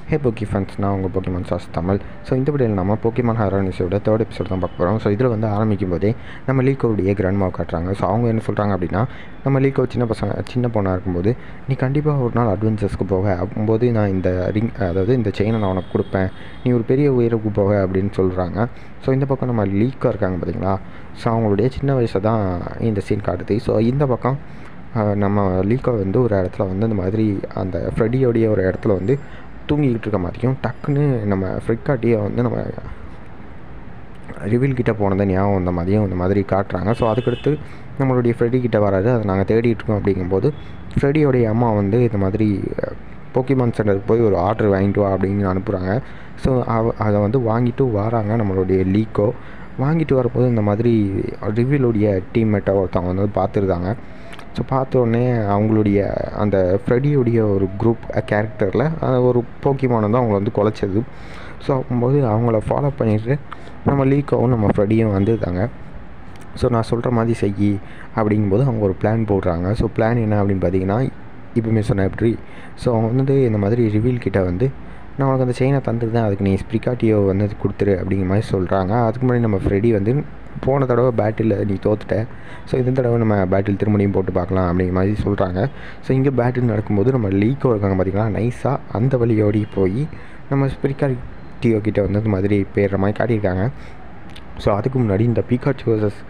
ஹே போக்கி ஃபன்ஸ் நான் உங்கள் போக்கிமான் சாஸ் தமிழ் ஸோ இந்த வீடியோவில் நம்ம போக்கிமான் ஹாரோனிஸோட தேர்ட் எபிசோட் தான் பார்க்க போகிறோம் ஸோ இதில் வந்து ஆரம்பிக்கும் போதே நம்ம லீக்கோடைய கிராண்ட் மாவு காட்டுறாங்க ஸோ அவங்க என்ன சொல்கிறாங்க அப்படின்னா நம்ம லீக்கோ சின்ன பசங்க சின்ன பொண்ணாக இருக்கும்போது நீ கண்டிப்பாக ஒரு நாள் அட்வென்ச்சர்ஸ்க்கு போக அப்போது நான் இந்த ரிங் அதாவது இந்த செயினை நான் உனக்கு கொடுப்பேன் நீ ஒரு பெரிய உயருக்கு போக அப்படின்னு சொல்கிறாங்க ஸோ இந்த பக்கம் நம்ம லீக்காக இருக்காங்க பார்த்தீங்களா ஸோ அவங்களுடைய சின்ன வயசை தான் இந்த சீன் காட்டுது ஸோ இந்த பக்கம் ஆஹ், நம்ம லீக்கோ வந்து ஒரு இடத்துல வந்து இந்த மாதிரி அந்த ஃப்ரெடியோடைய ஒரு இடத்துல வந்து தூங்கிக்கிட்டு இருக்க மாதிரியும் டக்குன்னு நம்ம ஃப்ரிக்காட்டியை வந்து நம்ம ரிவில் கிட்ட போனதை ஞாபகம் வந்த மாதிரியும் இந்த மாதிரி காட்டுறாங்க ஸோ அதுக்கடுத்து நம்மளுடைய ஃப்ரெடி கிட்ட வராரு அதை நாங்கள் தேடிட்டு இருக்கோம் அப்படிங்கும்போது ஃப்ரெடியோடைய அம்மா வந்து இந்த மாதிரி போக்கிமான் சென்டருக்கு போய் ஒரு ஆர்டர் வாங்கிட்டு வா அப்படின்னு அனுப்புகிறாங்க ஸோ அவ அதை வந்து வாங்கிட்டு வராங்க நம்மளுடைய லீக்கோ வாங்கிட்டு வரும்போது இந்த மாதிரி ரிவிலுடைய டீம்மேட்டை ஒருத்தவங்க வந்து பார்த்துருந்தாங்க ஸோ பார்த்த உடனே அவங்களுடைய அந்த ஃப்ரெடியுடைய ஒரு குரூப் கேரக்டரில் ஒரு போக்கிமானை தான் அவங்கள வந்து குலைச்சது ஸோ அப்போது அவங்கள ஃபாலோ பண்ணிட்டு நம்ம லீக்கோவும் நம்ம ஃப்ரெடியும் வந்துருந்தாங்க ஸோ நான் சொல்கிற மாதிரி செய் அப்படிங்கும்போது அவங்க ஒரு பிளான் போடுறாங்க ஸோ பிளான் என்ன அப்படின்னு பார்த்தீங்கன்னா இப்போமே சொன்ன எப்படி ஸோ அவங்க வந்து இந்த மாதிரி ரிவீல் கிட்ட வந்து நான் உனக்கு அந்த செயினை தந்துருந்தேன் அதுக்கு நீ ஸ்ப்ரிகாட்டியோ வந்து கொடுத்துரு அப்படிங்கிற மாதிரி சொல்கிறாங்க அதுக்கு முன்னாடி நம்ம ஃப்ரெடி வந்து போன தடவை பேட்டில் நீ தோத்துட்ட ஸோ இந்த தடவை நம்ம பேட்டில் திருமணியும் போட்டு பார்க்கலாம் அப்படிங்கிற மாதிரி சொல்கிறாங்க ஸோ இங்கே பேட்டில் நடக்கும்போது நம்ம லீக்கோ இருக்காங்க பார்த்தீங்களா நைஸாக அந்த வழியோடி போய் நம்ம ஸ்ப்ரிகாட்டியோ கிட்ட வந்து இந்த மாதிரி பேர்ற மாதிரி காட்டியிருக்காங்க ஸோ அதுக்கு முன்னாடி இந்த பீகாச் வர்சஸ்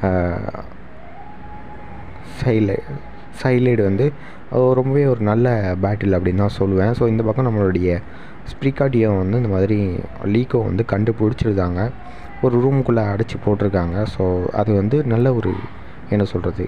சைலை சைலைடு வந்து அது ரொம்பவே ஒரு நல்ல பேட்டில் அப்படின்னு தான் சொல்லுவேன் ஸோ இந்த பக்கம் நம்மளுடைய ஸ்ப்ரிகாட்டியோ வந்து இந்த மாதிரி லீக்கோ வந்து கண்டுபிடிச்சிருந்தாங்க ஒரு ரூமுக்குள்ளே அடைச்சி போட்டிருக்காங்க ஸோ அது வந்து நல்ல ஒரு என்ன சொல்கிறது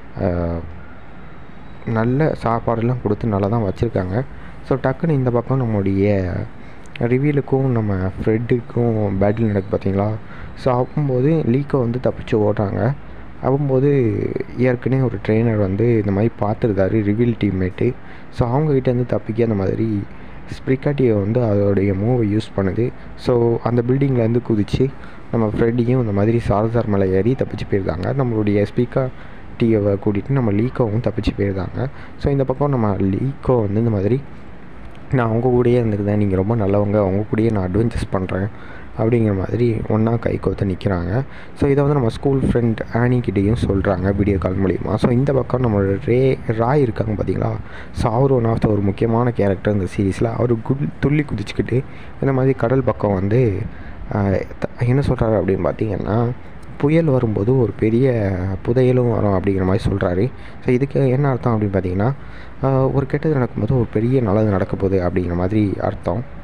நல்ல சாப்பாடெல்லாம் கொடுத்து நல்லா தான் வச்சுருக்காங்க ஸோ டக்குன்னு இந்த பக்கம் நம்மளுடைய ரிவீலுக்கும் நம்ம ஃப்ரெட்டுக்கும் பேட்டில் நடக்கு பார்த்தீங்களா ஸோ அப்போது லீக்கோ வந்து தப்பிச்சு ஓடுறாங்க அப்போது ஏற்கனவே ஒரு ட்ரெயினர் வந்து இந்த மாதிரி பார்த்துருந்தாரு ரிவீல் டீம்மேட்டு ஸோ அவங்கக்கிட்டேருந்து தப்பிக்க அந்த மாதிரி ஸ்ப்ரிகாட்டியை வந்து அதோடைய மூவை யூஸ் பண்ணுது ஸோ அந்த பில்டிங்லேருந்து குதித்து நம்ம ஃப்ரெண்டியும் இந்த மாதிரி சாரசார் மலை ஏறி தப்பிச்சு போயிருந்தாங்க நம்மளுடைய ஸ்பீக்கா டீயை கூட்டிகிட்டு நம்ம லீக்கோவும் தப்பிச்சு போயிருந்தாங்க ஸோ இந்த பக்கம் நம்ம லீக்கோ வந்து இந்த மாதிரி நான் அவங்க கூடயே இருந்துருந்தேன் நீங்கள் ரொம்ப நல்லவங்க அவங்க கூடயே நான் அட்வென்ச்சர்ஸ் பண்ணுறேன் அப்படிங்கிற மாதிரி ஒன்றா கை கோத்து நிற்கிறாங்க ஸோ இதை வந்து நம்ம ஸ்கூல் ஃப்ரெண்ட் ஆனிக்கிட்டேயும் சொல்கிறாங்க வீடியோ கால் மூலிமா ஸோ இந்த பக்கம் நம்மளோட ரே ராய் இருக்காங்க பார்த்தீங்களா ஸோ அவர் ஒன் ஆஃப் த ஒரு முக்கியமான கேரக்டர் இந்த சீரீஸில் அவர் குல் துள்ளி குதிச்சுக்கிட்டு இந்த மாதிரி கடல் பக்கம் வந்து ஆஹ், த- என்ன சொல்கிறாரு அப்படின்னு பார்த்தீங்கன்னா புயல் வரும்போது ஒரு பெரிய புதையலும் வரும் அப்படிங்கிற மாதிரி சொல்கிறாரு ஸோ இதுக்கு என்ன அர்த்தம் அப்படின்னு பார்த்தீங்கன்னா ஆஹ், ஒரு கெட்டது நடக்கும்போது ஒரு பெரிய நல்லது நடக்க போகுது அப்படிங்கிற மாதிரி அர்த்தம்